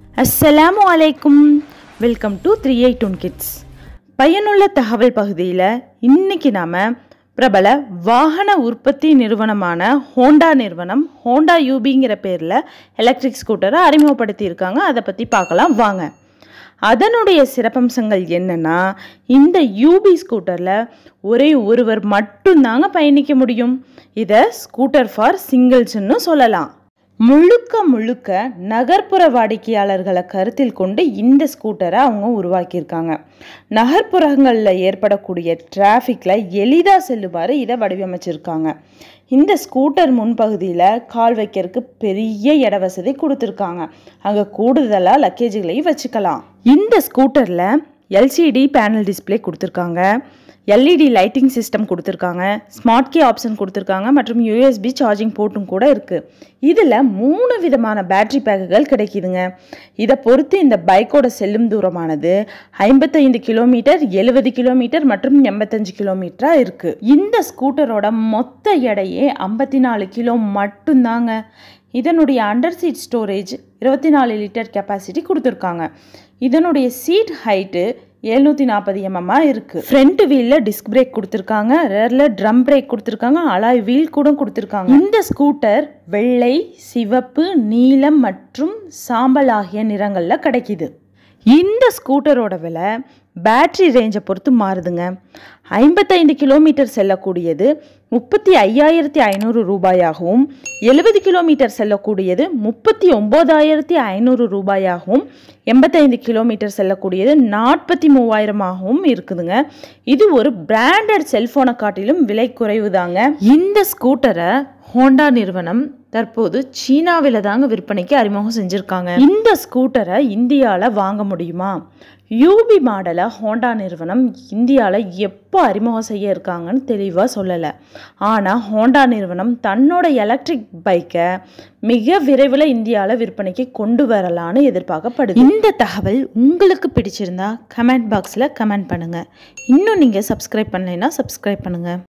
அஸ்ஸலாமு அலைக்கும் welcome to three eight one kids பயனுள்ள தகவல் பகுதியில் இன்னைக்கு நாம் பிரபல வாகன உற்பத்தி நிறுவனமான ஹோண்டா நிறுவனம் ஹோண்டா யூபிங்கிற பேரில் எலக்ட்ரிக் ஸ்கூட்டரை அறிமுகப்படுத்தியிருக்காங்க அதை பற்றி பார்க்கலாம் வாங்க அதனுடைய சிறப்பம்சங்கள் என்னன்னா இந்த யூபி ஸ்கூட்டரில் ஒரே ஒருவர் மட்டும்தாங்க பயணிக்க முடியும் இதை ஸ்கூட்டர் ஃபார் சிங்கிள்ஸ்னு சொல்லலாம் முழுக்க முழுக்க நகர்ப்புற வாடிக்கையாளர்களை கருத்தில் கொண்டு இந்த ஸ்கூட்டரை அவங்க உருவாக்கியிருக்காங்க நகர்ப்புறங்களில் ஏற்படக்கூடிய டிராஃபிக்கில் எளிதாக செல்லுமாறு இதை வடிவமைச்சிருக்காங்க இந்த ஸ்கூட்டர் முன்பகுதியில் கால் வைக்கிறதுக்கு பெரிய இட வசதி கொடுத்துருக்காங்க அங்கே கூடுதலாக லக்கேஜுகளையும் வச்சுக்கலாம் இந்த ஸ்கூட்டரில் எல்சிடி பேனல் டிஸ்ப்ளே கொடுத்துருக்காங்க எல்இடி லைட்டிங் சிஸ்டம் கொடுத்துருக்காங்க ஸ்மார்ட் கீ ஆப்ஷன் கொடுத்துருக்காங்க மற்றும் யூஎஸ்பி சார்ஜிங் போர்ட்டும் கூட இருக்குது இதில் மூணு விதமான பேட்டரி பேக்குகள் கிடைக்குதுங்க இதை பொறுத்து இந்த பைக்கோட செல்லும் தூரமானது ஐம்பத்தைந்து கிலோமீட்டர் எழுபது கிலோமீட்டர் மற்றும் எண்பத்தஞ்சு கிலோமீட்டராக இருக்குது இந்த ஸ்கூட்டரோட மொத்த எடையே ஐம்பத்தி நாலு கிலோ மட்டும்தாங்க இதனுடைய அண்டர் சீட் ஸ்டோரேஜ் இருபத்தி நாலு லிட்டர் கெப்பாசிட்டி கொடுத்துருக்காங்க இதனுடைய சீட் ஹைட்டு எழுநூற்றி நாற்பது எம்எம்மாக இருக்குது ஃப்ரண்ட் வீலில் டிஸ்க் பிரேக் கொடுத்துருக்காங்க ரெரில் ட்ரம் பிரேக் கொடுத்துருக்காங்க அலாய் வீல் கூட கொடுத்துருக்காங்க இந்த ஸ்கூட்டர் வெள்ளை சிவப்பு நீலம் மற்றும் சாம்பல் ஆகிய நிறங்களில் கிடைக்கிது இந்த ஸ்கூட்டரோட விலை பேட்ரி ரேஞ்சை பொறுத்து மாறுதுங்க ஐம்பத்தைந்து கிலோமீட்டர் செல்லக்கூடியது முப்பத்தி ஐயாயிரத்தி ஐநூறு ரூபாயாகவும் எழுபது கிலோமீட்டர் செல்லக்கூடியது முப்பத்தி ஒம்போதாயிரத்தி ஐநூறு ரூபாயாகவும் எண்பத்தைந்து கிலோமீட்டர் செல்லக்கூடியது நாற்பத்தி மூவாயிரமாகவும் இருக்குதுங்க இது ஒரு பிராண்டட் செல்ஃபோனை காட்டிலும் விலை குறைவு தாங்க இந்த ஸ்கூட்டரை ஹோண்டா நிறுவனம் தற்போது சீனாவில் தாங்க விற்பனைக்கு அறிமுகம் செஞ்சுருக்காங்க இந்த ஸ்கூட்டரை இந்தியாவில் வாங்க முடியுமா யூபி மாடலை ஹோண்டா நிறுவனம் இந்தியாவில் எப்போ அறிமுகம் செய்ய இருக்காங்கன்னு தெளிவாக சொல்லலை ஆனால் ஹோண்டா நிறுவனம் தன்னோட எலக்ட்ரிக் பைக்கை மிக விரைவில் இந்தியாவில் விற்பனைக்கு கொண்டு வரலான்னு எதிர்பார்க்கப்படுது இந்த தகவல் உங்களுக்கு பிடிச்சிருந்தா கமெண்ட் பாக்ஸில் கமெண்ட் பண்ணுங்கள் இன்னும் நீங்கள் சப்ஸ்கிரைப் பண்ணலைன்னா சப்ஸ்கிரைப் பண்ணுங்கள்